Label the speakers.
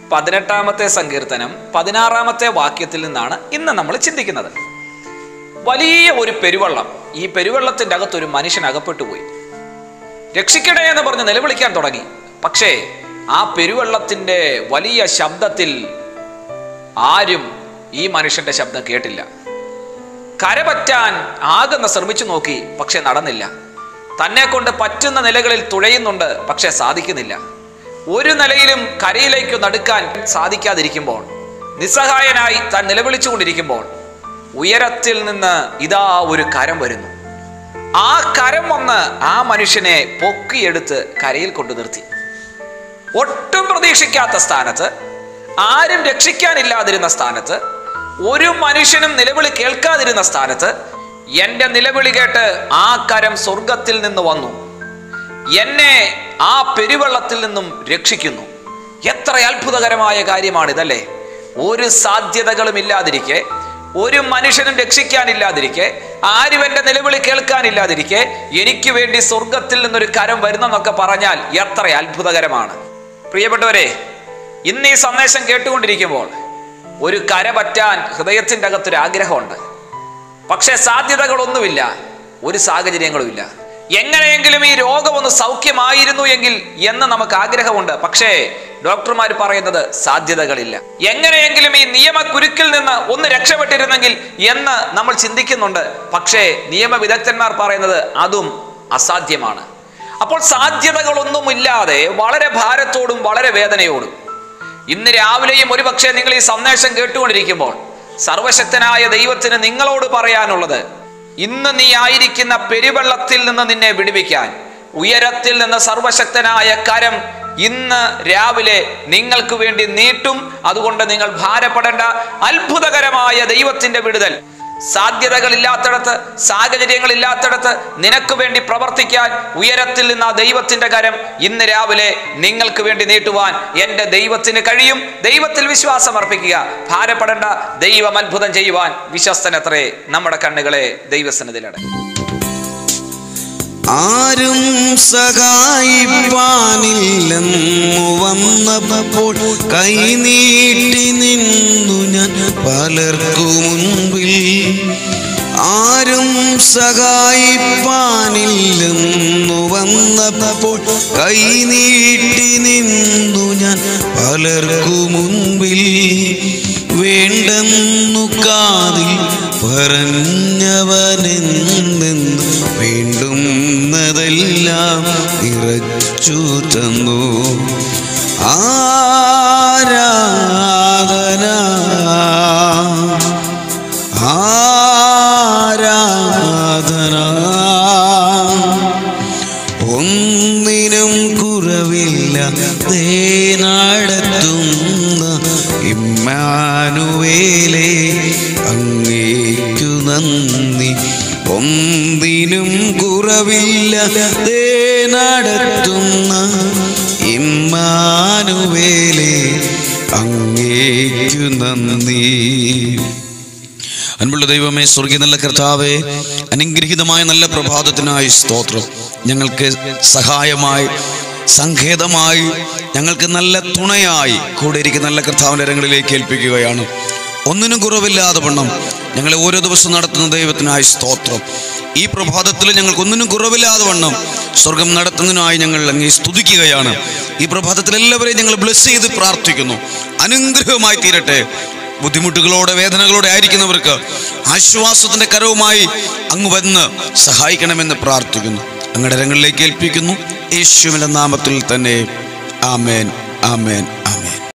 Speaker 1: പതിനെട്ടാമത്തെ സങ്കീർത്തനം പതിനാറാമത്തെ വാക്യത്തിൽ നിന്നാണ് ഇന്ന് നമ്മൾ ചിന്തിക്കുന്നത് വലിയ ഒരു പെരുവള്ളം ഈ പെരുവെള്ളത്തിൻ്റെ അകത്തൊരു മനുഷ്യൻ അകപ്പെട്ടു പോയി രക്ഷിക്കണേ എന്ന് പറഞ്ഞ് നിലവിളിക്കാൻ തുടങ്ങി പക്ഷേ ആ പെരുവെള്ളത്തിൻ്റെ വലിയ ശബ്ദത്തിൽ ആരും ഈ മനുഷ്യന്റെ ശബ്ദം കേട്ടില്ല കരപറ്റാൻ ആകുന്ന ശ്രമിച്ചു നോക്കി പക്ഷെ നടന്നില്ല തന്നെ കൊണ്ട് പറ്റുന്ന നിലകളിൽ തുഴയുന്നുണ്ട് പക്ഷെ സാധിക്കുന്നില്ല ഒരു നിലയിലും കരയിലേക്ക് നടുക്കാൻ സാധിക്കാതിരിക്കുമ്പോൾ നിസ്സഹായനായി താൻ നിലവിളിച്ചുകൊണ്ടിരിക്കുമ്പോൾ ഉയരത്തിൽ നിന്ന് ഇതാ ഒരു കരം വരുന്നു ആ കരം വന്ന് ആ മനുഷ്യനെ പൊക്കിയെടുത്ത് കരയിൽ കൊണ്ടു നിർത്തി ഒട്ടും പ്രതീക്ഷിക്കാത്ത സ്ഥാനത്ത് ആരും രക്ഷിക്കാനില്ലാതിരുന്ന സ്ഥാനത്ത് ഒരു മനുഷ്യനും നിലവിളി കേൾക്കാതിരുന്ന സ്ഥാനത്ത് എന്റെ നിലവിളി കേട്ട് ആ കരം സ്വർഗത്തിൽ നിന്ന് വന്നു എന്നെ ആ പെരുവെള്ളത്തിൽ നിന്നും രക്ഷിക്കുന്നു എത്ര അത്ഭുതകരമായ കാര്യമാണിതല്ലേ ഒരു സാധ്യതകളും ഇല്ലാതിരിക്കെ ഒരു മനുഷ്യനും രക്ഷിക്കാനില്ലാതിരിക്കെ ആരും എൻ്റെ നിലവിളി കേൾക്കാനില്ലാതിരിക്കെ എനിക്ക് വേണ്ടി സ്വർഗത്തിൽ നിന്നൊരു കരം വരുന്നെന്നൊക്കെ പറഞ്ഞാൽ എത്ര അത്ഭുതകരമാണ് പ്രിയപ്പെട്ടവരെ ഇന്ന് ഈ സന്ദേശം കേട്ടുകൊണ്ടിരിക്കുമ്പോൾ ഒരു കര പറ്റാൻ ഹൃദയത്തിൻ്റെ അകത്തൊരു ആഗ്രഹമുണ്ട് പക്ഷേ സാധ്യതകളൊന്നുമില്ല ഒരു സാഹചര്യങ്ങളുമില്ല എങ്ങനെയെങ്കിലും ഈ രോഗം ഒന്ന് സൗഖ്യമായിരുന്നു എങ്കിൽ എന്ന് നമുക്ക് ആഗ്രഹമുണ്ട് പക്ഷേ ഡോക്ടർമാർ പറയുന്നത് സാധ്യതകളില്ല എങ്ങനെയെങ്കിലും ഈ നിയമക്കുരുക്കിൽ നിന്ന് ഒന്ന് രക്ഷപ്പെട്ടിരുന്നെങ്കിൽ എന്ന് നമ്മൾ ചിന്തിക്കുന്നുണ്ട് പക്ഷേ നിയമവിദഗ്ധന്മാർ പറയുന്നത് അതും അസാധ്യമാണ് അപ്പോൾ സാധ്യതകളൊന്നുമില്ലാതെ വളരെ ഭാരത്തോടും വളരെ വേദനയോടും ഇന്ന് രാവിലെയും ഒരുപക്ഷെ നിങ്ങൾ ഈ സന്ദേശം കേട്ടുകൊണ്ടിരിക്കുമ്പോൾ സർവശക്തനായ ദൈവത്തിന് നിങ്ങളോട് പറയാനുള്ളത് ഇന്ന് നീ ആയിരിക്കുന്ന പെരുവെള്ളത്തിൽ നിന്ന് നിന്നെ വിടുവിക്കാൻ ഉയരത്തിൽ നിന്ന് സർവശക്തനായ കരം ഇന്ന് രാവിലെ നിങ്ങൾക്ക് വേണ്ടി നീട്ടും അതുകൊണ്ട് നിങ്ങൾ ഭാരപ്പെടേണ്ട അത്ഭുതകരമായ ദൈവത്തിന്റെ വിടുതൽ സാധ്യതകളില്ലാത്തടത്ത് സാഹചര്യങ്ങളില്ലാത്തടത്ത് നിനക്ക് വേണ്ടി പ്രവർത്തിക്കാൻ ഉയരത്തിൽ നിന്ന് ആ ദൈവത്തിന്റെ കരം ഇന്ന് രാവിലെ നിങ്ങൾക്ക് വേണ്ടി നീട്ടുവാൻ എൻ്റെ ദൈവത്തിന് കഴിയും ദൈവത്തിൽ വിശ്വാസം അർപ്പിക്കുക ഭാരപ്പെടേണ്ട ദൈവം അത്ഭുതം ചെയ്യുവാൻ വിശ്വസ്തനത്രേ നമ്മുടെ കണ്ണുകളെ ദൈവസന്നിധിയിലടങ്ങി
Speaker 2: ആരും സഹായിപ്പാനില്ലെന്നു വന്നപ്പോൾ കൈനീട്ടി നിന്നു ഞാൻ പലർക്കു മുൻപിൽ ആരും സഹായിപ്പാനില്ലെന്നു വന്നപ്പോൾ കൈനീട്ടി നിന്നു ഞാൻ പലർക്കു മുൻപിൽ വേണ്ടെന്നു കാതിൽ പറഞ്ഞവനെന്നെന്ന് വേണ്ടുന്നതെല്ലാം നിറച്ചു തന്നു ആരാധന ആരാധന ഒന്നിനും കുറവില്ല ദേ നടത്തുന്ന ഇമ്മാനുവേലേ അങ്ങേക്കു നന്ദി ഒന്നിനും കുറവില്ല ദേ നടത്തുന്ന ഇമ്മാനുവേലേ അങ്ങേക്കു നന്ദി അൻപുള്ള ദൈവമേ സ്വർഗീയ നല്ല കർത്താവേ അനുഗ്രഹീതമായ നല്ല പ്രഭാതത്തിനായി സ്തോത്രം ഞങ്ങൾക്ക് സഹായമായി സങ്കേതമായി ഞങ്ങൾക്ക് നല്ല തുണയായി കൂടെ ഇരിക്കുന്ന നല്ല കർത്താവിൻ്റെ രംഗങ്ങളിലേക്ക് ഏൽപ്പിക്കുകയാണ് ഒന്നിനും കുറവില്ലാതെ വണ്ണം ഞങ്ങളെ ഓരോ ദിവസവും നടത്തുന്ന ദൈവത്തിനായി സ്തോത്രം ഈ പ്രഭാതത്തിൽ ഞങ്ങൾക്ക് ഒന്നിനും കുറവില്ലാതെ വണ്ണം സ്വർഗം നടത്തുന്നതിനായി ഞങ്ങൾ അങ്ങേ സ്തുതിക്കുകയാണ് ഈ പ്രഭാതത്തിൽ എല്ലാവരെയും ഞങ്ങൾ ബ്ലെസ് ചെയ്ത് പ്രാർത്ഥിക്കുന്നു അനുഗ്രഹമായി തീരട്ടെ ബുദ്ധിമുട്ടുകളോടെ വേദനകളോടെ ആയിരിക്കുന്നവർക്ക് ആശ്വാസത്തിന്റെ കരവുമായി അങ്ങ് വന്ന് സഹായിക്കണമെന്ന് പ്രാർത്ഥിക്കുന്നു അങ്ങയുടെ രംഗങ്ങളിലേക്ക് ഏൽപ്പിക്കുന്നു യേശുവിന്റെ നാമത്തിൽ തന്നെ ആമേൻ ആമേൻ ആമേൻ